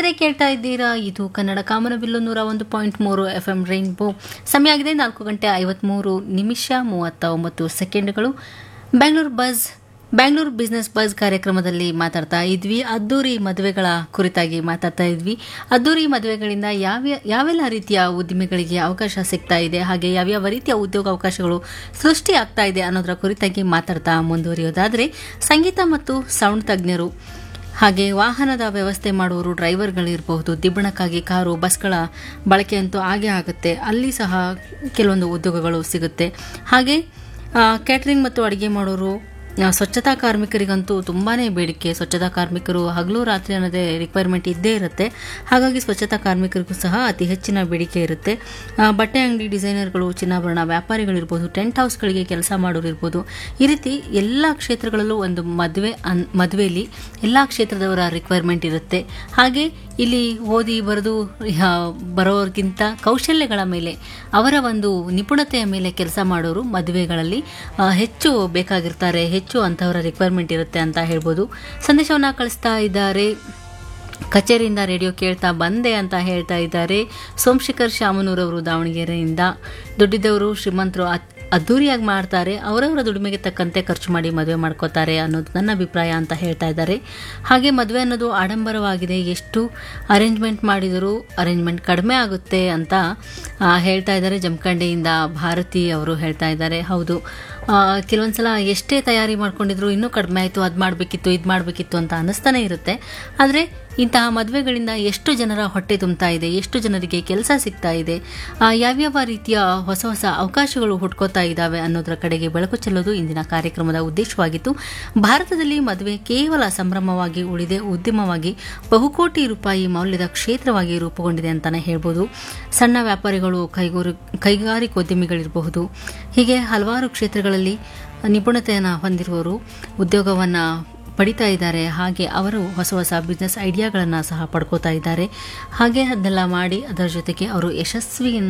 ಸ್ನೇಹಿತರೆ ಕೇಳ್ತಾ ಇದ್ದೀರಾ ಇದು ಕನ್ನಡ ಕಾಮನಬಿಲ್ಲು ನೂರ ಒಂದು ಪಾಯಿಂಟ್ ಮೂರು ಎಫ್ ಎಂ ರೈನ್ಬೋ ಸಮಯ ಆಗಿದೆ ನಾಲ್ಕು ಗಂಟೆ ಐವತ್ಮೂರು ನಿಮಿಷ ಮೂವತ್ತ ಒಂಬತ್ತು ಸೆಕೆಂಡ್ಗಳು Bengaluru bus Bengaluru business bus ಕಾರ್ಯಕ್ರಮದಲ್ಲಿ ಮಾತಾಡ್ತಾ ಇದ್ವಿ ಅದ್ದೂರಿ ಮದುವೆಗಳ ಕುರಿತಾಗಿ ಮಾತಾಡ್ತಾ ಇದ್ವಿ ಅದ್ದೂರಿ ಮದುವೆಗಳಿಂದ ಯಾವ ಯಾವೆಲ್ಲ ರೀತಿಯ ಉದ್ದಿಮೆಗಳಿಗೆ ಅವಕಾಶ ಸಿಗ್ತಾ ಇದೆ ಹಾಗೆ ಯಾವ್ಯಾವ ರೀತಿಯ ಉದ್ಯೋಗ ಅವಕಾಶಗಳು ಸೃಷ್ಟಿ ಆಗ್ತಾ ಇದೆ ಅನ್ನೋದರ ಕುರಿತಾಗಿ ಮಾತಾಡ್ತಾ ಮುಂದುವರಿಯೋದಾದರೆ ಸಂಗೀತ ಮತ್ತು ಸೌಂಡ್ ತಜ್ಞರು ಹಾಗೆ ವಾಹನದ ವ್ಯವಸ್ಥೆ ಮಾಡುವವರು ಡ್ರೈವರ್ಗಳಿರಬಹುದು ದಿಬ್ಬಣಕ್ಕಾಗಿ ಕಾರು ಬಸ್ಗಳ ಬಳಕೆ ಅಂತೂ ಆಗೇ ಆಗುತ್ತೆ ಅಲ್ಲಿ ಸಹ ಕೆಲವೊಂದು ಉದ್ಯೋಗಗಳು ಸಿಗುತ್ತೆ ಹಾಗೆ ಕ್ಯಾಟ್ರಿಂಗ್ ಮತ್ತು ಅಡುಗೆ ಮಾಡೋರು ಆ, ಸ್ವಚ್ಛತಾ ಕಾರ್ಮಿಕರಿಗಂತೂ ತುಂಬಾ ಬೇಡಿಕೆ ಸ್ವಚ್ಛತಾ ಕಾರ್ಮಿಕರು ಹಗಲು ರಾತ್ರಿ ಅನ್ನೋದೇ ರಿಕ್ವೈರ್ಮೆಂಟ್ ಇದ್ದೇ ಇರುತ್ತೆ ಹಾಗಾಗಿ ಸ್ವಚ್ಛತಾ ಕಾರ್ಮಿಕರಿಗೂ ಸಹ ಅತಿ ಹೆಚ್ಚಿನ ಬೇಡಿಕೆ ಇರುತ್ತೆ ಆ, ಬಟ್ಟೆ ಅಂಗಡಿ ಡಿಸೈನರ್ಗಳು ಚಿನ್ನಾಭರಣ ವ್ಯಾಪಾರಿಗಳಿರ್ಬೋದು ಟೆಂಟ್ ಹೌಸ್ಗಳಿಗೆ ಕೆಲಸ ಮಾಡೋರು ಇರ್ಬೋದು ಈ ರೀತಿ ಎಲ್ಲ ಕ್ಷೇತ್ರಗಳಲ್ಲೂ ಒಂದು ಮದುವೆ ಅನ್ ಮದುವೆಯಲ್ಲಿ ಎಲ್ಲ ಕ್ಷೇತ್ರದವರ ರಿಕ್ವೈರ್ಮೆಂಟ್ ಇರುತ್ತೆ ಹಾಗೆ ಇಲ್ಲಿ ಓದಿ ಬರೆದು ಬರೋರ್ಗಿಂತ ಕೌಶಲ್ಯಗಳ ಮೇಲೆ ಅವರ ಒಂದು ನಿಪುಣತೆಯ ಮೇಲೆ ಕೆಲಸ ಮಾಡೋರು ಮದುವೆಗಳಲ್ಲಿ ಆ, ಹೆಚ್ಚು ಬೇಕಾಗಿರ್ತಾರೆ ಹೆಚ್ಚು ಅಂತಹವರ ರಿಕ್ವೈರ್ಮೆಂಟ್ ಇರುತ್ತೆ ಅಂತ ಹೇಳ್ಬೋದು ಸಂದೇಶವನ್ನು ಕಳಿಸ್ತಾ ಇದ್ದಾರೆ ಕಚೇರಿಯಿಂದ ರೇಡಿಯೋ ಕೇಳ್ತಾ ಬಂದೆ ಅಂತ ಹೇಳ್ತಾ ಇದ್ದಾರೆ ಸೋಮಶೇಖರ್ ಶಾಮನೂರವರು ದಾವಣಗೆರೆಯಿಂದ ದುಡ್ಡಿದ್ದವರು ಶ್ರೀಮಂತರು ಅತ್- ಅದ್ಧೂರಿಯಾಗಿ ಮಾಡ್ತಾರೆ ಅವರವರ ದುಡಿಮೆಗೆ ತಕ್ಕಂತೆ ಖರ್ಚು ಮಾಡಿ ಮದುವೆ ಮಾಡ್ಕೋತಾರೆ ಅನ್ನೋದು ನನ್ನ ಅಭಿಪ್ರಾಯ ಅಂತ ಹೇಳ್ತಾ ಇದ್ದಾರೆ ಹಾಗೆ ಮದುವೆ ಅನ್ನೋದು ಆಡಂಬರವಾಗಿದೆ ಎಷ್ಟು ಅರೇಂಜ್ಮೆಂಟ್ ಮಾಡಿದರೂ ಅರೇಂಜ್ಮೆಂಟ್ ಕಡಿಮೆ ಆಗುತ್ತೆ ಅಂತ ಆ, ಹೇಳ್ತಾ ಇದ್ದಾರೆ ಜಮಖಂಡಿಯಿಂದ ಭಾರತಿ ಅವರು ಹೇಳ್ತಾ ಇದ್ದಾರೆ ಹೌದು ಆ, ಕೆಲವೊಂದ್ಸಲ ಎಷ್ಟೇ ತಯಾರಿ ಮಾಡ್ಕೊಂಡಿದ್ರು ಇನ್ನೂ ಕಡಿಮೆ ಆಯಿತು ಅದು ಮಾಡಬೇಕಿತ್ತು ಇದು ಮಾಡಬೇಕಿತ್ತು ಅಂತ ಅನ್ನಿಸ್ತಾನೆ ಇರುತ್ತೆ ಆದರೆ ಇಂತಹ ಮದುವೆಗಳಿಂದ ಎಷ್ಟು ಜನರ ಹೊಟ್ಟೆ ತುಂಬ್ತಾ ಇದೆ ಎಷ್ಟು ಜನರಿಗೆ ಕೆಲಸ ಸಿಗ್ತಾ ಇದೆ ಆ, ಯಾವ್ಯಾವ ರೀತಿಯ ಹೊಸ ಹೊಸ ಅವಕಾಶಗಳು ಹುಟ್ಕೋತಾ ಇದ್ದಾವೆ ಅನ್ನೋದರ ಕಡೆಗೆ ಬೆಳಕು ಚೆಲ್ಲೋದು ಇಂದಿನ ಕಾರ್ಯಕ್ರಮದ ಉದ್ದೇಶವಾಗಿತ್ತು ಭಾರತದಲ್ಲಿ ಮದುವೆ ಕೇವಲ ಸಂಭ್ರಮವಾಗಿ ಉಳಿದೆ ಉದ್ಯಮವಾಗಿ ಬಹುಕೋಟಿ ರೂಪಾಯಿ ಮೌಲ್ಯದ ಕ್ಷೇತ್ರವಾಗಿ ರೂಪುಗೊಂಡಿದೆ ಅಂತಾನೆ ಹೇಳ್ಬೋದು ಸಣ್ಣ ವ್ಯಾಪಾರಿಗಳು ಕೈಗೂರು ಕೈಗಾರಿಕೋದ್ಯಮಿಗಳಿರಬಹುದು ಹೀಗೆ ಹಲವಾರು ಕ್ಷೇತ್ರಗಳಲ್ಲಿ ನಿಪುಣತೆಯನ್ನು ಹೊಂದಿರುವವರು ಉದ್ಯೋಗವನ್ನು ಪಡಿತಾ ಇದ್ದಾರೆ ಹಾಗೆ ಅವರು ಹೊಸ ಹೊಸ ಬಿಸ್ನೆಸ್ ಐಡಿಯಾಗಳನ್ನು ಸಹ ಪಡ್ಕೋತಾ ಇದ್ದಾರೆ ಹಾಗೆ ಅದನ್ನೆಲ್ಲ ಮಾಡಿ ಅದರ ಜೊತೆಗೆ ಅವರು ಯಶಸ್ವಿ